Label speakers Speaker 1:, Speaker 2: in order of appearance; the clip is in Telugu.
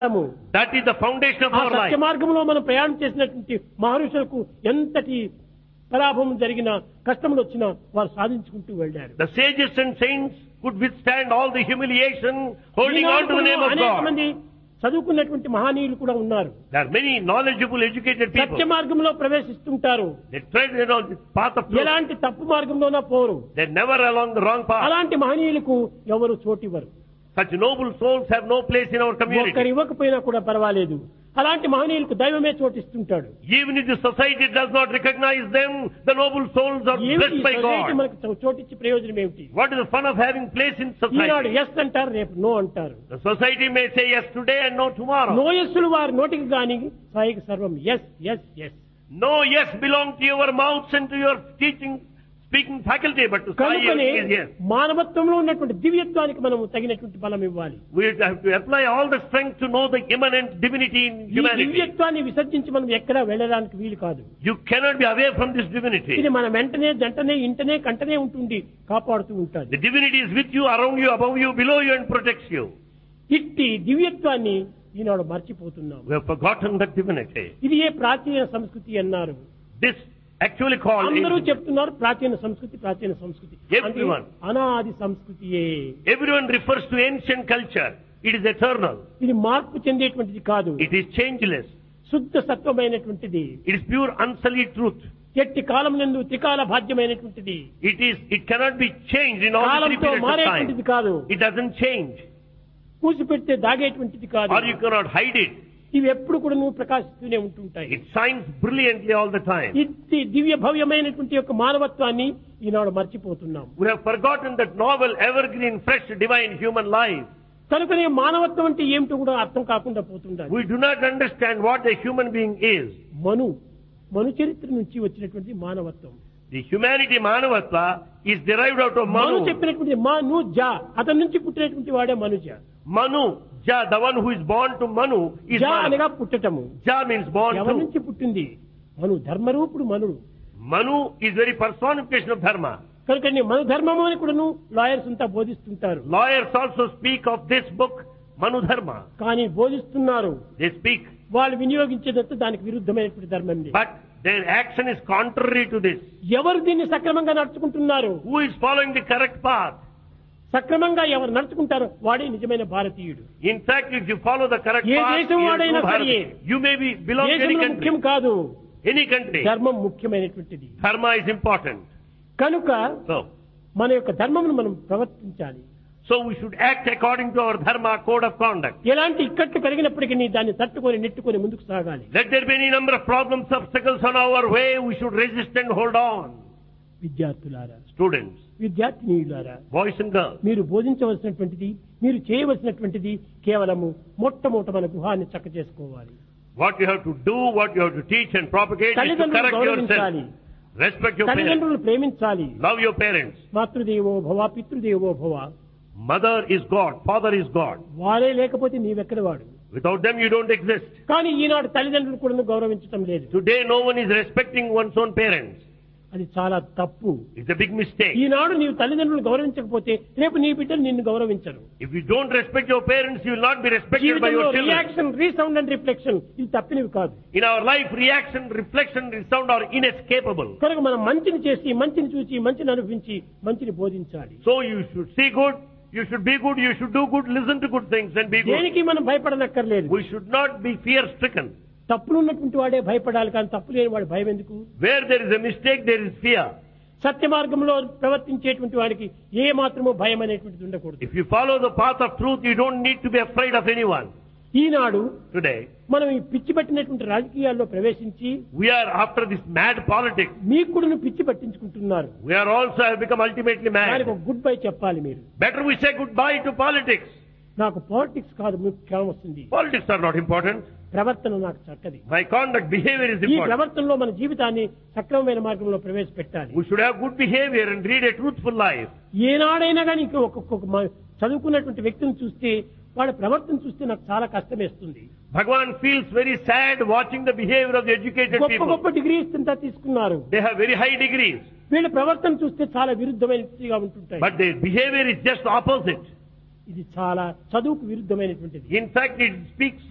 Speaker 1: మనము
Speaker 2: That is the foundation of
Speaker 1: ఆ
Speaker 2: our
Speaker 1: సత్య
Speaker 2: life.
Speaker 1: మార్గంలో మనం ప్రయాణం చేసినటువంటి మహర్షులకు ఎంతటి పరాభవం జరిగినా కష్టములు వచ్చినా వారు సాధించుకుంటూ వెళ్ళారు
Speaker 2: The sages and saints could withstand all the humiliation holding on to the name of
Speaker 1: అనేక
Speaker 2: God.
Speaker 1: మంది చదువుకున్నటువంటి మహనీయులు కూడా ఉన్నారు
Speaker 2: There are many knowledgeable, educated
Speaker 1: Satya
Speaker 2: people.
Speaker 1: మార్గంలో ప్రవేశిస్తుంటారు
Speaker 2: They tread you know, the path of truth.
Speaker 1: ఎలాంటి తప్పు మార్గంలోనా పోరు
Speaker 2: They're never along the wrong path.
Speaker 1: అలాంటి మహనీయులకు ఎవరు చోటివ్వరు
Speaker 2: Such noble souls have no place in our
Speaker 1: ఒక్కరు
Speaker 2: community.
Speaker 1: ఇవ్వకపోయినా కూడా పర్వాలేదు అలాంటి మహనీయులకు దైవమే చోటిస్తుంటాడు
Speaker 2: Even if the society does not recognize them, the noble souls are
Speaker 1: ఏమిటి
Speaker 2: blessed by
Speaker 1: సొసైటీ
Speaker 2: God.
Speaker 1: మనకు చో- చోటిచ్చి ప్రయోజనం ఏమిటి
Speaker 2: What is the fun of having place in
Speaker 1: ఈనాడు
Speaker 2: society?
Speaker 1: ఎస్ అంటారు రేపు నో అంటారు
Speaker 2: The society may say yes today and no tomorrow.
Speaker 1: నోయస్సులు వారి నోటికి గాని సాయికి సర్వం yes yes yes
Speaker 2: No yes belong to your mouths and to your teaching, speaking faculty, but to say
Speaker 1: కనుకనే
Speaker 2: is yes.
Speaker 1: మానవత్వంలో ఉన్నటువంటి దివ్యత్వానికి మనం తగినటువంటి బలం ఇవ్వాలి
Speaker 2: We have to apply all the strength to know the immanent divinity in
Speaker 1: ఈ
Speaker 2: humanity.
Speaker 1: దివ్యత్వాన్ని విసర్జించి మనం ఎక్కడా వెళ్ళడానికి వీలు కాదు
Speaker 2: You cannot be away from this divinity.
Speaker 1: ఇది మన వెంటనే జంటనే ఇంటనే కంటనే ఉంటుంది కాపాడుతూ ఉంటుంది
Speaker 2: The divinity is with you, around you, above you, below you, and protects you.
Speaker 1: ఇట్టి దివ్యత్వాన్ని ఈనాడు మర్చిపోతున్నాం
Speaker 2: We have forgotten that divinity.
Speaker 1: ఇది ఏ ప్రాచీన సంస్కృతి అన్నారు
Speaker 2: This actually called
Speaker 1: అందరూ చెప్తున్నారు ప్రాచీన సంస్కృతి ప్రాచీన సంస్కృతి
Speaker 2: Everyone.
Speaker 1: అంటే అనాది సంస్కృతియే
Speaker 2: everyone refers to ancient culture. It is eternal.
Speaker 1: ఇది మార్పు చెందేటువంటిది కాదు
Speaker 2: It is changeless.
Speaker 1: శుద్ధ సత్వమైనటువంటిది
Speaker 2: It is pure unsullied truth.
Speaker 1: ఎట్టి కాలం నందు త్రికాల బాధ్యమైనటువంటిది
Speaker 2: It is. It cannot be changed in all the three
Speaker 1: కాలంతో
Speaker 2: periods of
Speaker 1: మారేటువంటిది
Speaker 2: time.
Speaker 1: కాదు
Speaker 2: It doesn't change,
Speaker 1: పూసిపెడితే దాగేటువంటిది కాదు
Speaker 2: or you cannot hide it.
Speaker 1: ఇవి ఎప్పుడు కూడా నువ్వు ప్రకాశిస్తూనే ఉంటుంటాయి
Speaker 2: It shines brilliantly all the time.
Speaker 1: ఇట్టి దివ్య భవ్యమైనటువంటి యొక్క మానవత్వాన్ని ఈనాడు మర్చిపోతున్నాం
Speaker 2: We have forgotten that novel, evergreen, fresh, divine human life.
Speaker 1: కనుకనే మానవత్వం అంటే ఏమిటో కూడా అర్థం కాకుండా పోతుండాలి
Speaker 2: We do not understand what a human being is.
Speaker 1: మను మను చరిత్ర నుంచి వచ్చినటువంటి మానవత్వం
Speaker 2: The humanity Manavatva is derived out of
Speaker 1: Manu
Speaker 2: Manu.
Speaker 1: చెప్పినటువంటి మను జా అతని నుంచి పుట్టినటువంటి వాడే మనుజ
Speaker 2: Manu, Ja, the one who is born to Manu is
Speaker 1: జా
Speaker 2: Manu.
Speaker 1: అనగా పుట్టటము
Speaker 2: Ja means born
Speaker 1: ఎవరి
Speaker 2: to.
Speaker 1: నుంచి పుట్టింది మను ధర్మరూపుడు మనుడు
Speaker 2: Manu is very personification of Dharma.
Speaker 1: కనుక మను ధర్మము అని కూడాను లాయర్స్ అంతా బోధిస్తుంటారు
Speaker 2: Lawyers also speak of this book, Manu Dharma.
Speaker 1: కానీ బోధిస్తున్నారు
Speaker 2: They speak,
Speaker 1: వాళ్ళు వినియోగించేదంతా దానికి విరుద్ధమైనటువంటి ధర్మం ఇది.
Speaker 2: but their action is contrary to this.
Speaker 1: ఎవరు దీన్ని సక్రమంగా నడుచుకుంటున్నారు
Speaker 2: Who is following the correct path?
Speaker 1: సక్రమంగా ఎవరు నడుచుకుంటారో వాడే నిజమైన భారతీయుడు
Speaker 2: In fact, if you follow the correct
Speaker 1: A
Speaker 2: path,
Speaker 1: దేశం
Speaker 2: you, are
Speaker 1: వాడైనా
Speaker 2: true
Speaker 1: సరే.
Speaker 2: Bharati. you may be belong to any
Speaker 1: దేశంలో
Speaker 2: country,
Speaker 1: ముఖ్యం కాదు
Speaker 2: any country.
Speaker 1: ధర్మం ముఖ్యమైనటువంటిది
Speaker 2: Dharma is important.
Speaker 1: కనుక
Speaker 2: So,
Speaker 1: మన యొక్క ధర్మమును మనం ప్రవర్తించాలి
Speaker 2: so we should act according to our Dharma code of conduct.
Speaker 1: ఎలాంటి ఇక్కట్లు కలిగినప్పటికీ దాన్ని తట్టుకొని నెట్టుకొని ముందుకు సాగాలి
Speaker 2: Let there be any number of problems, obstacles on our way, we should resist and hold on.
Speaker 1: విద్యార్థులారా
Speaker 2: Students,
Speaker 1: విద్యార్థినీయులారా
Speaker 2: boys and girls,
Speaker 1: మీరు బోధించవలసినటువంటిది మీరు చేయవలసినటువంటిది కేవలము మొట్టమొదట మన గృహాన్ని చక్క చేసుకోవాలి
Speaker 2: what you have to do, what you have to teach and propagate is to
Speaker 1: తల్లిదండ్రులను
Speaker 2: correct
Speaker 1: గౌరవించాలి
Speaker 2: yourself. Respect your parents.
Speaker 1: తల్లిదండ్రులను ప్రేమించాలి
Speaker 2: Love your parents.
Speaker 1: మాతృదేవో భవ పితృదేవో భవ
Speaker 2: Mother is God. Father is God.
Speaker 1: వారే లేకపోతే నీవెక్కడ వాడు
Speaker 2: Without them, you don't exist.
Speaker 1: కానీ ఈనాడు తల్లిదండ్రులు కూడా గౌరవించటం లేదు
Speaker 2: Today, no one is respecting one's own parents.
Speaker 1: అది చాలా తప్పు
Speaker 2: It's a big mistake.
Speaker 1: ఈనాడు నీవు తల్లిదండ్రులు గౌరవించకపోతే రేపు నీ బిడ్డలు నిన్ను గౌరవించరు
Speaker 2: If you don't respect your parents, you will not be respected by
Speaker 1: జీవితంలో
Speaker 2: your children.
Speaker 1: Reaction resound and reflection ఇది తప్పినవి కాదు
Speaker 2: In our life, reaction, reflection, resound are inescapable.
Speaker 1: కనుక మనం మంచిని చేసి మంచిని చూసి మంచిని అనుభవించి మంచిని బోధించాలి
Speaker 2: So you should see good, you should be good, you should do good, listen to good things and be good.
Speaker 1: దేనికి మనం భయపడనక్కర్లేదు
Speaker 2: We should not be fear stricken.
Speaker 1: తప్పులు ఉన్నటువంటి వాడే భయపడాలి కానీ తప్పు లేని వాడు భయం ఎందుకు
Speaker 2: Where there is a mistake, there is fear.
Speaker 1: సత్య మార్గంలో ప్రవర్తించేటువంటి వాడికి ఏ మాత్రమూ భయం అనేటువంటిది ఉండకూడదు
Speaker 2: If you follow the path of truth, you don't need to be afraid of anyone.
Speaker 1: Eenadu
Speaker 2: Today,
Speaker 1: మనం ఈ పిచ్చి పట్టినటువంటి రాజకీయాల్లో ప్రవేశించి
Speaker 2: we are after this mad politics.
Speaker 1: మీకు కూడా పిచ్చి పట్టించుకుంటున్నారు
Speaker 2: We are also have become ultimately
Speaker 1: దానికి
Speaker 2: mad.
Speaker 1: ఒక గుడ్ బై చెప్పాలి మీరు
Speaker 2: Better we say goodbye to politics.
Speaker 1: నాకు పాలిటిక్స్ కాదు ముఖ్యం వస్తుంది
Speaker 2: Politics are not important.
Speaker 1: ప్రవర్తన నాకు చక్కది
Speaker 2: My conduct, behavior is
Speaker 1: ఈ
Speaker 2: important.
Speaker 1: ప్రవర్తనలో మన జీవితాన్ని సక్రమమైన మార్గంలో ప్రవేశపెట్టాలి
Speaker 2: We should have good behavior and lead a truthful life.
Speaker 1: ఏనాడైనా కానీ ఇంక ఒక్కొక్క మ- చదువుకున్నటువంటి వ్యక్తిని చూస్తే వాడి ప్రవర్తన చూస్తే నాకు చాలా కష్టం వేస్తుంది
Speaker 2: Bhagavan feels very sad watching the behavior of the educated
Speaker 1: గొప్ప
Speaker 2: people.
Speaker 1: గొప్ప డిగ్రీస్ అంతా తీసుకున్నారు
Speaker 2: They have very high degrees,
Speaker 1: వీళ్ళ ప్రవర్తన చూస్తే చాలా విరుద్ధమైనదిగా ఉంటుంటాయి
Speaker 2: but their behavior is just opposite.
Speaker 1: ఇది చాలా చదువుకు విరుద్ధమైనటువంటిది
Speaker 2: In fact, it speaks